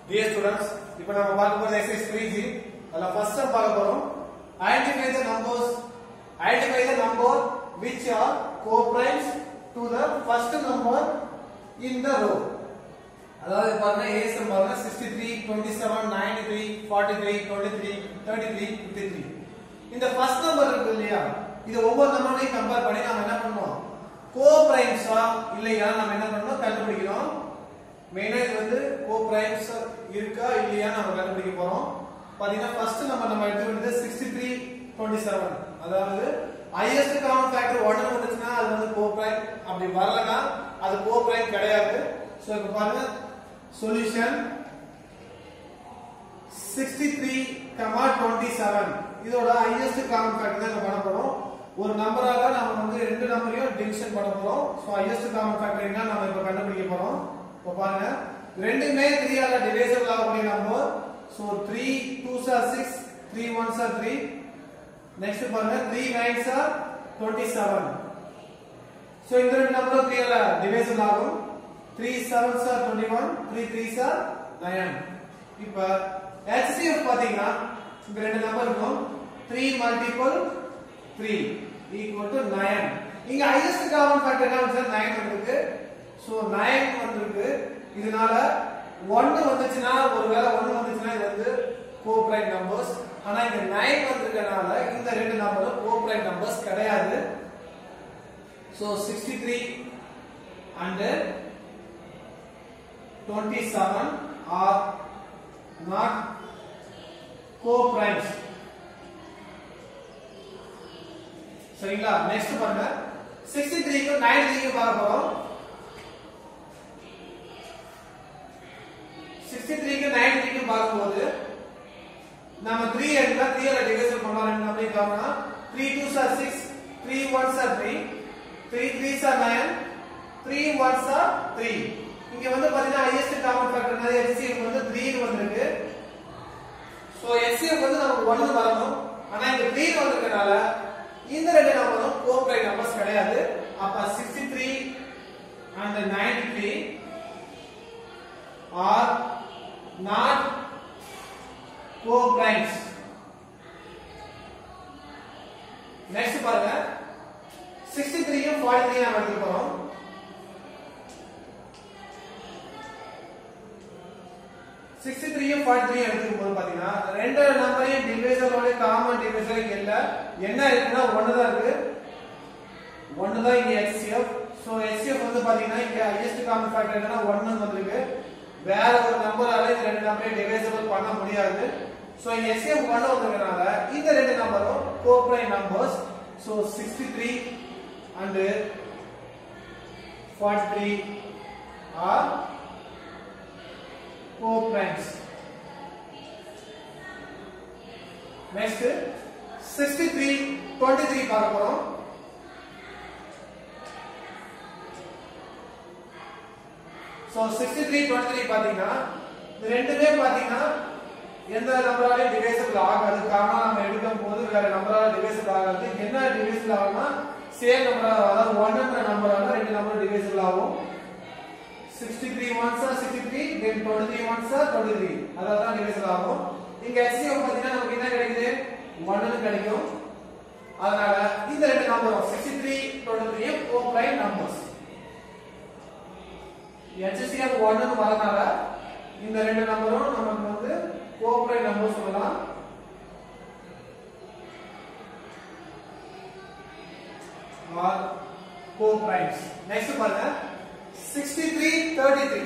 Dear students இப்போ நம்ம பார்க்க போறது எக்ஸசைஸ் 3G அதுல ஃபர்ஸ்ட் சம் பார்க்க போறோம் identify the numbers identify the number which are co-primes to the first number in the row அதாவது பாருங்க ஏ சம் பாருங்க 63 27 93 43 23 33 53 இந்த ஃபர்ஸ்ட் நம்பர் இருக்கு இல்லையா இது ஒவ்வொரு நம்பரையும் கம்பேர் பண்ணி நாம என்ன பண்ணுவோம் கோ பிரைம்ஸா இல்லையா நம்ம என்ன பண்ணணும் கண்டுபிடிக்கிறோம் மெயினா இது வந்து கோ பிரைம்ஸ் இருக்கா இல்லையா நம்ம கண்டுபிடிக்க போறோம் பாத்தீங்கன்னா ஃபர்ஸ்ட் நம்பர் நம்ம எடுத்துக்கிட்டது 63 27 அதாவது ஹையஸ்ட் காமன் ஃபேக்டர் 1 வந்துச்சுன்னா அது வந்து கோ பிரைம் அப்படி வரலனா அது கோ பிரைம் கிடையாது சோ இப்போ பாருங்க சொல்யூஷன் 63 கமா 27 இதோட ஹையஸ்ட் காமன் ஃபேக்டர் தான் நம்ம பண்ண போறோம் ஒரு நம்பரால நம்ம வந்து ரெண்டு நம்பரையும் டிவிஷன் பண்ண போறோம் சோ ஹையஸ்ட் காமன் ஃபேக்டர் என்ன நம்ம இப்ப கண்டுபிடிக்க போறோம் இப்போ பாருங்க ரெண்டுமே 3 ஆல டிவைசிபிள் ஆகக்கூடிய number so 3 2s are 6 3 1s are 3 next பாருங்க 3 9s are 27 சோ இந்த ரெண்டு நம்பரும் 3 ஆல டிவைசிபிள் ஆகும் 3 7s are 21 3 3s are 9 இப்ப HCF பாத்தீங்கன்னா இந்த ரெண்டு நம்பர் இருக்கும் 3 மல்டிபிள் 3 ஈக்குவல் டு 9 இங்க ஹையஸ்ட் காமன் ஃபேக்டர் என்ன வந்து 9 வந்திருக்கு சோ 9 வந்திருக்கு இதனால 1 வந்துச்சுன்னா ஒருவேளை 1 வந்துச்சுன்னா இது வந்து கோப்ரைம் நம்பர்ஸ் ஆனா இங்க 9 வந்திருக்கனால இந்த ரெண்டு நம்பரும் கோப்ரைம் நம்பர்ஸ் கிடையாது so 63 and 27 are not co-primes சரிங்களா நெக்ஸ்ட் பாருங்க 63 க்கு 93 க்கு பார்க்க போறோம் 63 க்கு 93 க்கு பார்க்கும்போது நம்ம 3 எடுத்தா 3 ல டிவைஸ் பண்ணலாம் ரெண்டு நம்பர் காரணம் 3 2s are 6 3 1s are 3 3 3s are 9 3 1s are 3 இங்க வந்து பாத்தீங்கன்னா ஹையஸ்ட் காமன் ஃபேக்டர் என்னது HCF வந்து 3 னு வந்திருக்கு சோ HCF வந்து நமக்கு 1 வரணும் ஆனா இங்க 3 வந்திருக்கனால இந்த ரெண்டு நம்பரும் கோப்ரைம் நம்பர்ஸ் கிடையாது அப்ப 63 and 93 are not co-primes next பாருங்க 63 யும் 43 நாம எடுத்துக்க போறோம் 63 யும் 43 எடுத்துக்கும் போது பாத்தீங்கன்னா ரெண்டு நம்பரையும் டிவைசரோட காமன் டிவைசர் இல்ல என்ன இருக்குன்னா ஒன்னு தான் இருக்கு ஒன்னு தான் இங்க HCF சோ HCF வந்து பாத்தீங்கன்னா இங்க ஹையஸ்ட் காமன் ஃபேக்டர் என்னன்னா 1 வந்திருக்கு வேற ஒரு நம்பரால இந்த ரெண்டு நம்பரையும் டிவைசபிள் பண்ண முடியாது சோ இங்க HCF 1 வந்திருக்கனால இந்த ரெண்டு நம்பரும் coprime numbers so 63 and 43 are co-primes. Next, 63, 23 பார்க்க போறோம் So 63, 23 பாத்தீங்கன்னா இந்த ரெண்டுமே பாத்தீங்கன்னா எந்த நம்பராலையும் டிவைசபிள் ஆகாது காரணம் நம்ம எடுக்கும் போது வேற நம்பரால டிவைசபிள் ஆகாது என்ன டிவைசபிள் ஆகும்னா சேம் நம்பர் அதாவது ஒன்ன்ற நம்பரால ரெண்டு நம்பர் டிவைசபிள் ஆகும் 63 ones are 63 then 23 ones are 23 அதாவது தான் டிவைசல் ஆகும் இங்க HCF பாத்தீங்கன்னா நமக்கு என்ன கிடைக்குது 1 னு கிடைக்கும் அதனால இந்த ரெண்டு நம்பரும் 63 23 கோ பிரைம் நம்பர்ஸ் HCF 1 னு வரனால இந்த ரெண்டு நம்பரும் நமக்கு வந்து கோ பிரைம் நம்பர் சொல்லலாம் ஆர் கோ பிரைம்ஸ் நெக்ஸ்ட் பாருங்க 63 33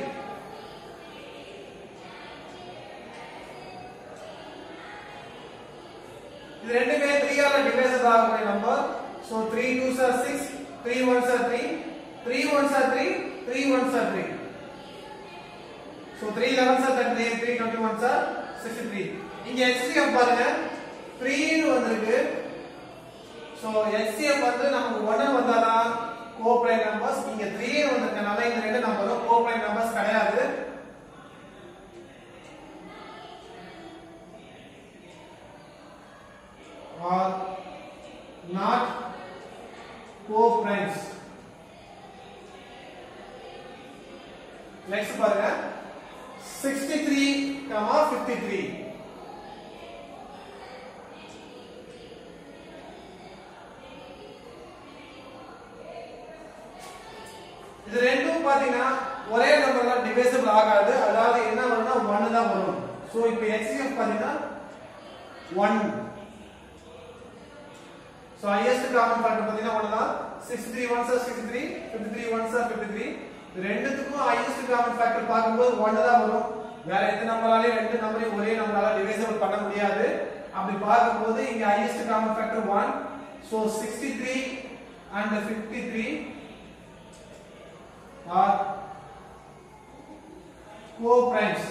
இது ரெண்டுமே 3 ஆல டிவைசபிள் ஆகக்கூடிய number so 3 2s are 6 3 1s are 3 3 1s are 3 3 1s are 3 so 3 11s are 33 3 21s are 63 இங்க HCF பாருங்க 3 னு வந்திருக்கு சோ HCF வந்து நமக்கு 1 வந்தாதான் கோப்ரைம் நம்பர்ஸ் இங்க 3 வந்திருக்கனால இந்த ரெண்டு நம்பரும் கோப்ரைம் நம்பர்ஸ் கிடையாது are not co-primes நெக்ஸ்ட் பாருங்க 63 கமா 53 இது ரெண்டும் பாத்தீங்கன்னா ஒரே நம்பர்ல டிவைசிபிள் ஆகாது அதாவது என்ன வரும்னா 1 தான் வரும் சோ இப்போ HCF பாத்தீங்கன்னா 1 சோ ஹையஸ்ட் காமன் ஃபேக்டர் பாத்தீங்கன்னா 1 தான் 63 ஒன்ஸ் ஆர் 63 53 ஒன்ஸ் ஆர் 53 இது ரெண்டுத்துக்கும் ஹையஸ்ட் காமன் ஃபேக்டர் பார்க்கும்போது 1 தான் வரும் வேற எந்த நம்பராலையும் ரெண்டு நம்பரையும் ஒரே நம்பரால டிவைசிபிள் பண்ண முடியாது அப்படி பார்க்கும்போது இங்க highest common factor 1 so 63 and 53 are co-primes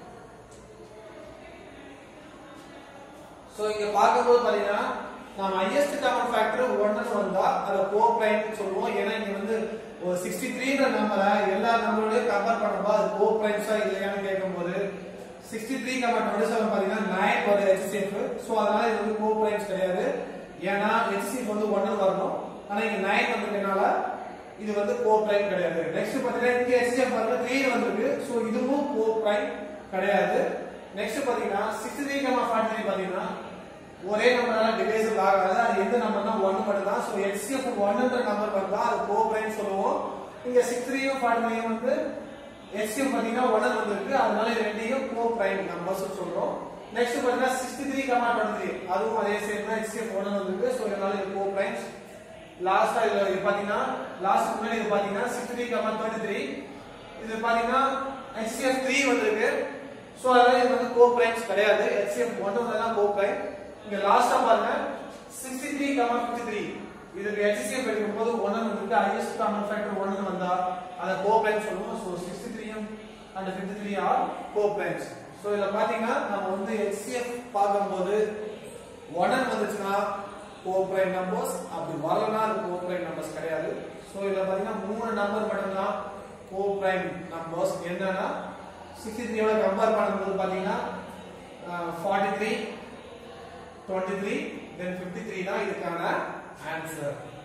so இங்க பார்க்கும்போது பாத்தீங்கன்னா நாம ஹையஸ்ட் காமன் ஃபேக்டர் 1 வந்தா அத co-prime சொல்லுவோம் ஏன்னா இங்க வந்து ஒரு 63ன்ற நம்பரை எல்லா நம்பரோடயும் கம்பேர் பண்ணும்போது அது co-primes-ஆ இல்லையான்னு கேட்கும்போது 63 கமா 27 பாத்தீங்கன்னா 9 வரும் HCF சோ அதனால இது வந்து co-primes கிடையாது ஏன்னா HCF வந்து 1 வரணும் ஆனா இங்க 9 வந்திருக்கனால இது வந்து co-prime கிடையாது நெக்ஸ்ட் பாத்தீங்கன்னா இங்க HCF வந்து 3 வந்திருக்கு சோ இதுவும் co-prime கிடையாது நெக்ஸ்ட் பாத்தீங்கன்னா 63 கமா 43 பாத்தீங்கன்னா ஒரே நம்பரால டிவைசிபிள் ஆகாது அது எந்த நம்பர்னா 1 மட்டும் தான் சோ HCF 1ன்ற நம்பர் வந்தா அது co-prime சொல்லுவோம் இங்க 63 யும் 49 வந்து HCF பாத்தீங்கன்னா 1 வந்திருக்கு அதனால இது ரெண்டையும் co-prime நம்பர்ஸ் சொல்றோம் நெக்ஸ்ட் பாத்தீங்கன்னா 63 கமா 23 அதுவும் அதே சேம் தான் HCF 1 வந்திருக்கு சோ இதனால இது co-primes லாஸ்டா இது இது பாத்தீங்கன்னா லாஸ்ட் முன்னாடி இது பாத்தீங்கன்னா 63 கமா 33 இது பாத்தீங்கன்னா HCF 3 வந்திருக்கு சோ அதனால இது வந்து co-primes கிடையாது HCF 1 வந்து தான் co-prime இங்க லாஸ்டா பாருங்க 63 கமா 53 இதுக்கு HCF எடுக்கும்போது 1 வந்திருக்கு ஹையஸ்ட் காமன் ஃபேக்டர் 1 வந்தா அத co-prime சொல்லுவோம் சோ 63 ம் and 53 ஆர் co-primes சோ இதுல பாத்தீங்கன்னா நம்ம வந்து HCF பார்க்கும்போது 1 வந்துச்சுன்னா co-prime numbers அப்படி வரலனா அது co-prime numbers கிடையாது சோ இதுல பாத்தீங்கன்னா மூணு நம்பர் மட்டும் தான் co-prime numbers என்னன்னா 63 ஓட கம்பேர் பண்ணும்போது பாத்தீங்கன்னா அஹ், 43 23 then 53 தான் இதுக்கான ஆன்சர்